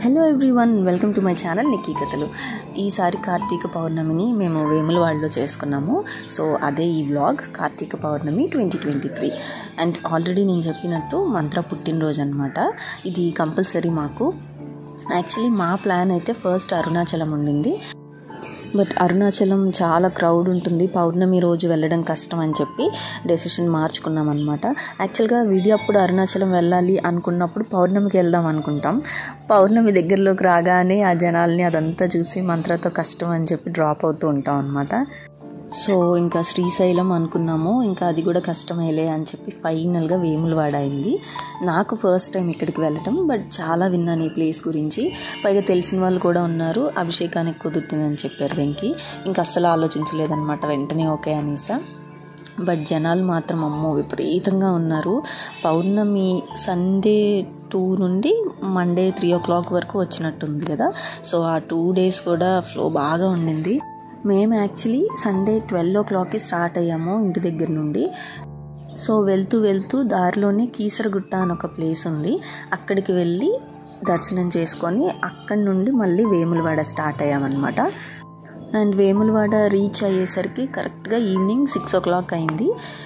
hello everyone welcome to my channel Nikki కథలు ఈసారి కార్తీక పౌర్ణమిని మేము వేములవాడలో చేసుకున్నాము సో అదే ఈ vlog Karthika Pournami twenty twenty three and already నేను చెప్పినట్టు మంత్ర పుట్టినరోజు అనమాట ఇది కంపల్సరీ మాకు యాక్చువల్లీ మా ప్లాన్ అయితే ఫస్ట్ అరుణాచలం ఉండింది బట్ అరుణాచలం చాలా క్రౌడ్ ఉంటుంది పౌర్ణమి రోజు వెళ్ళడం కష్టం అని చెప్పి డెసిషన్ మార్చుకున్నాం అనమాట యాక్చువల్గా వీడియో అప్పుడు అరుణాచలం వెళ్ళాలి అనుకున్నప్పుడు పౌర్ణమికి వెళ్దాం అనుకుంటాం పౌర్ణమి దగ్గరలోకి రాగానే ఆ జనాల్ని అదంతా చూసి మంత్రతో కష్టం అని చెప్పి డ్రాప్ అవుతూ ఉంటాం అనమాట సో ఇంకా శ్రీశైలం అనుకున్నాము ఇంకా అది కూడా కష్టమేలే అని చెప్పి ఫైనల్గా వేములవాడ అయింది నాకు ఫస్ట్ టైం ఇక్కడికి వెళ్ళటం బట్ చాలా విన్నాను ఈ ప్లేస్ గురించి పైగా తెలిసిన వాళ్ళు కూడా ఉన్నారు అభిషేకానికి కుదురుతుందని చెప్పారు వెంకి ఇంకా అస్సలు ఆలోచించలేదన్నమాట వెంటనే ఓకే అనేసా బట్ జనాలు మాత్రం అమ్మో విపరీతంగా ఉన్నారు పౌర్ణమి సండే టూ నుండి మండే త్రీ ఓ క్లాక్ వరకు వచ్చినట్టుంది కదా సో ఆ టూ డేస్ కూడా ఫ్లో బాగా ఉండింది మేము యాక్చువల్లీ సండే ట్వెల్వ్ ఓ క్లాక్కి స్టార్ట్ అయ్యాము ఇంటి దగ్గర నుండి సో వెళ్తూ వెళ్తూ దారిలోనే కీసరగుట్ట అని ఒక ప్లేస్ ఉంది అక్కడికి వెళ్ళి దర్శనం చేసుకొని అక్కడి నుండి మళ్ళీ వేములవాడ స్టార్ట్ అయ్యామన్నమాట అండ్ వేములవాడ రీచ్ అయ్యేసరికి కరెక్ట్గా ఈవినింగ్ సిక్స్ ఓ క్లాక్ అయింది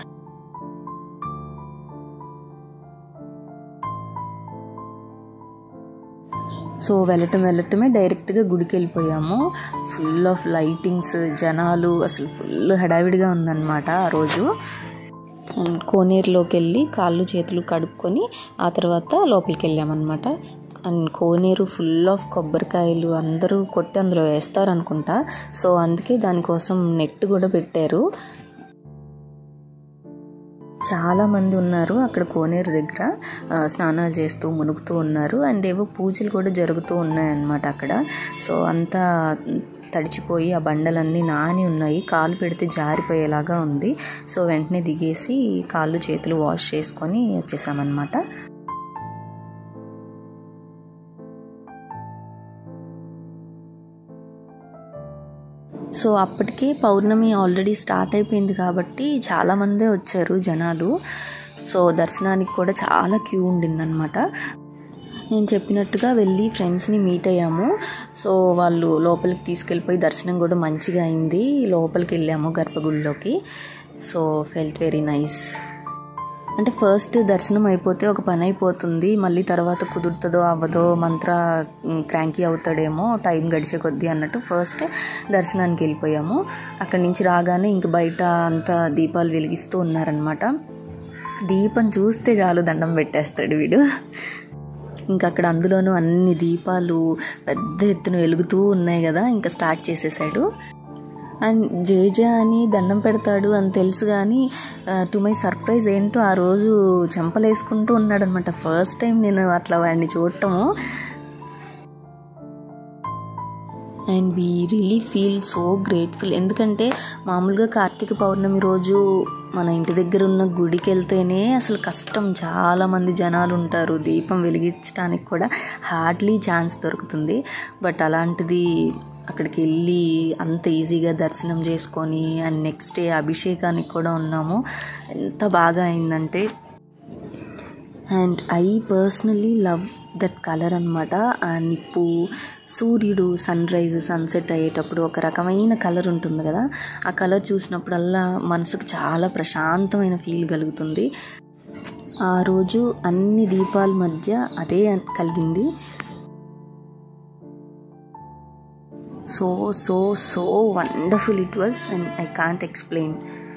సో వెళ్ళటం వెళ్ళటమే డైరెక్ట్గా గుడికి వెళ్ళిపోయాము ఫుల్ ఆఫ్ లైటింగ్స్ జనాలు అసలు ఫుల్ హడావిడిగా ఉందన్నమాట ఆ రోజు అండ్ కోనేరులోకి వెళ్ళి కాళ్ళు చేతులు కడుక్కొని ఆ తర్వాత లోపలికి వెళ్ళామన్నమాట అండ్ కోనేరు ఫుల్ ఆఫ్ కొబ్బరికాయలు అందరూ కొట్టి అందులో వేస్తారనుకుంటా సో అందుకే దానికోసం నెట్ కూడా పెట్టారు చాలా మంది ఉన్నారు అక్కడ కోనేరు దగ్గర స్నానాలు చేస్తూ మునుగుతూ ఉన్నారు అండ్ ఏవో పూజలు కూడా జరుగుతూ ఉన్నాయన్నమాట అక్కడ సో అంతా తడిచిపోయి ఆ బండలన్నీ నాని ఉన్నాయి కాలు పెడితే జారిపోయేలాగా ఉంది సో వెంటనే దిగేసి కాళ్ళు చేతులు వాష్ చేసుకొని వచ్చేసామన్నమాట సో అప్పటికే పౌర్ణమి ఆల్రెడీ స్టార్ట్ అయిపోయింది కాబట్టి చాలామందే వచ్చారు జనాలు సో దర్శనానికి కూడా చాలా క్యూ ఉండిందనమాట నేను చెప్పినట్టుగా వెళ్ళి ఫ్రెండ్స్ని మీట్ అయ్యాము సో వాళ్ళు లోపలికి తీసుకెళ్ళిపోయి దర్శనం కూడా మంచిగా అయింది లోపలికి వెళ్ళాము గర్భగుడిలోకి సో ఫెల్ట్ వెరీ నైస్ అంటే ఫస్ట్ దర్శనం అయిపోతే ఒక పని అయిపోతుంది మళ్ళీ తర్వాత కుదురుతుందో అవ్వదో మంత్ర క్రాంకీ అవుతాడేమో టైం గడిచే కొద్దీ అన్నట్టు ఫస్ట్ దర్శనానికి వెళ్ళిపోయాము అక్కడి నుంచి రాగానే ఇంక బయట అంతా దీపాలు వెలిగిస్తూ ఉన్నారనమాట దీపం చూస్తే చాలు దండం పెట్టేస్తాడు వీడు ఇంకా అక్కడ అందులోనూ అన్ని దీపాలు పెద్ద ఎత్తున వెలుగుతూ ఉన్నాయి కదా ఇంకా స్టార్ట్ చేసేసాడు అండ్ జేజ అని దండం పెడతాడు అని తెలుసు కానీ టు మై సర్ప్రైజ్ ఏంటో ఆ రోజు చెంపలేసుకుంటూ ఉన్నాడు అనమాట ఫస్ట్ టైం నేను అట్లా వాడిని చూడటము and we really feel so grateful ఎందుకంటే మామూలుగా కార్తీక పౌర్ణమి రోజు మన ఇంటి దగ్గర ఉన్న గుడికి వెళ్తేనే అసలు కష్టం చాలామంది జనాలు ఉంటారు దీపం వెలిగించడానికి కూడా హార్డ్లీ ఛాన్స్ దొరుకుతుంది బట్ అలాంటిది అక్కడికి వెళ్ళి అంత ఈజీగా దర్శనం చేసుకొని అండ్ నెక్స్ట్ డే అభిషేకానికి కూడా ఉన్నాము ఎంత బాగా అయిందంటే and I personally love that colour అనమాట ఆ నిప్పు సూర్యుడు సన్ రైజ్ సన్సెట్ అయ్యేటప్పుడు ఒక రకమైన కలర్ ఉంటుంది కదా ఆ కలర్ చూసినప్పుడల్లా మనసుకు చాలా ప్రశాంతమైన ఫీల్ కలుగుతుంది ఆ రోజు అన్ని దీపాల మధ్య అదే కలిగింది so so so wonderful it was and I can't explain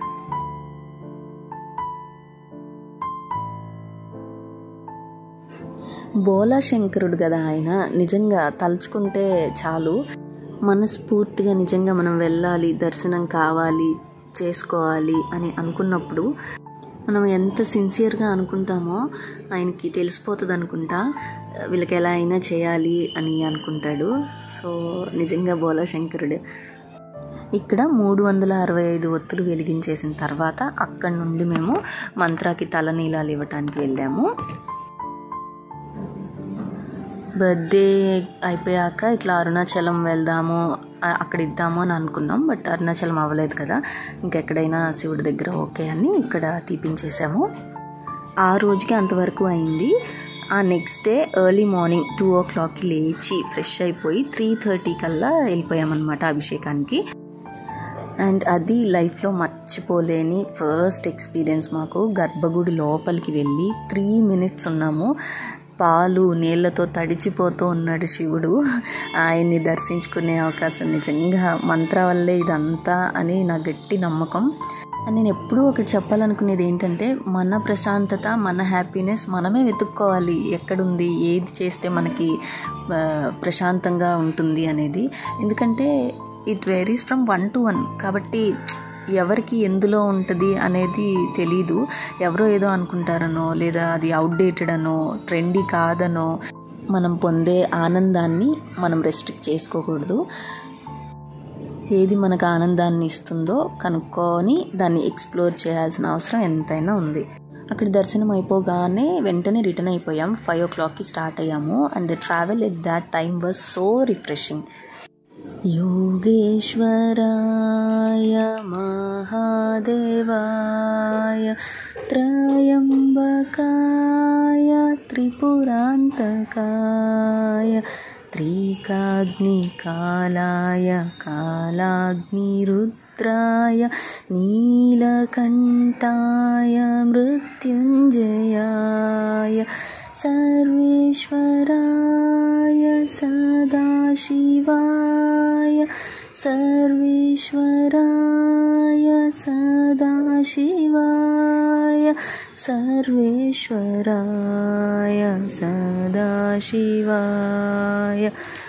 Bhola శంకరుడు కదా ఆయన నిజంగా తలుచుకుంటే చాలు మనస్ఫూర్తిగా నిజంగా మనం వెళ్ళాలి దర్శనం కావాలి చేసుకోవాలి అని అనుకున్నప్పుడు మనం ఎంత సిన్సియర్గా అనుకుంటామో ఆయనకి తెలిసిపోతుంది అనుకుంటా వీళ్ళకి ఎలా అయినా చేయాలి అని అనుకుంటాడు సో నిజంగా బోలా శంకరుడు ఇక్కడ మూడు వందల అరవై ఐదు ఒత్తులు వెలిగించేసిన తర్వాత అక్కడి నుండి మేము మంత్రాకి తలనీలాలు ఇవ్వటానికి వెళ్ళాము బర్త్డే అయిపోయాక ఇట్లా అరుణాచలం వెళ్దాము అక్కడ ఇద్దాము అని అనుకున్నాం బట్ అరుణాచలం అవ్వలేదు కదా ఇంకెక్కడైనా శివుడి దగ్గర ఓకే అని ఇక్కడ తీపించేసాము ఆ రోజుకి అంతవరకు అయింది ఆ next day early morning two ఓ క్లాక్కి లేచి ఫ్రెష్ అయిపోయి త్రీ థర్టీ కల్లా వెళ్ళిపోయామన్నమాట అభిషేకానికి అండ్ అది లైఫ్లో మర్చిపోలేని ఫస్ట్ ఎక్స్పీరియన్స్ మాకు గర్భగుడి లోపలికి వెళ్ళి త్రీ మినిట్స్ ఉన్నాము పాలు నీళ్ళతో తడిచిపోతూ ఉన్నాడు శివుడు ఆయన్ని దర్శించుకునే అవకాశం నిజంగా మంత్ర వల్లే ఇదంతా అని నా గట్టి నమ్మకం అండ్ నేను ఎప్పుడూ ఒకటి చెప్పాలనుకునేది ఏంటంటే మన ప్రశాంతత మన హ్యాపీనెస్ మనమే వెతుక్కోవాలి ఎక్కడుంది ఏది చేస్తే మనకి ఆ, ప్రశాంతంగా ఉంటుంది అనేది ఎందుకంటే it varies from one to one కాబట్టి ఎవరికి ఎందులో ఉంటుంది అనేది తెలీదు ఎవరో ఏదో అనుకుంటారనో లేదా అది అవుట్డేటెడ్ అనో ట్రెండీ కాదనో మనం పొందే ఆనందాన్ని మనం రెస్ట్రిక్ట్ చేసుకోకూడదు ఏది మనకు ఆనందాన్ని ఇస్తుందో కనుక్కొని దాన్ని ఎక్స్ప్లోర్ చేయాల్సిన అవసరం ఎంతైనా ఉంది అక్కడ దర్శనం అయిపోగానే వెంటనే రిటర్న్ అయిపోయాం ఫైవ్ ఓ క్లాక్కి స్టార్ట్ అయ్యాము and the travel at that time was so refreshing योगेश्वराय महादेवाय त्रयम्बकाय त्रिपुरान्तकाय त्रिकाग्निकालाय कालाग्निरुद्राय नीलकण्ठाय मृत्युञ्जयाय सर्वेश्वराय सदाशिवाय सर्वेश्वराय सदाशिवाय सर्वेश्वराय सदाशिवाय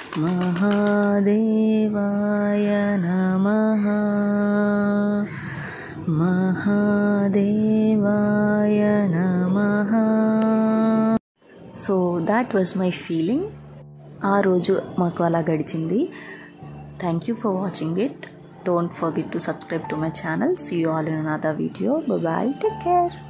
महादेवाय नमः महादेवाय नमः so that was my feeling ఆ రోజు మాకు అలా గడిచింది thank you for watching it don't forget to subscribe to my channel see you all in another video bye take care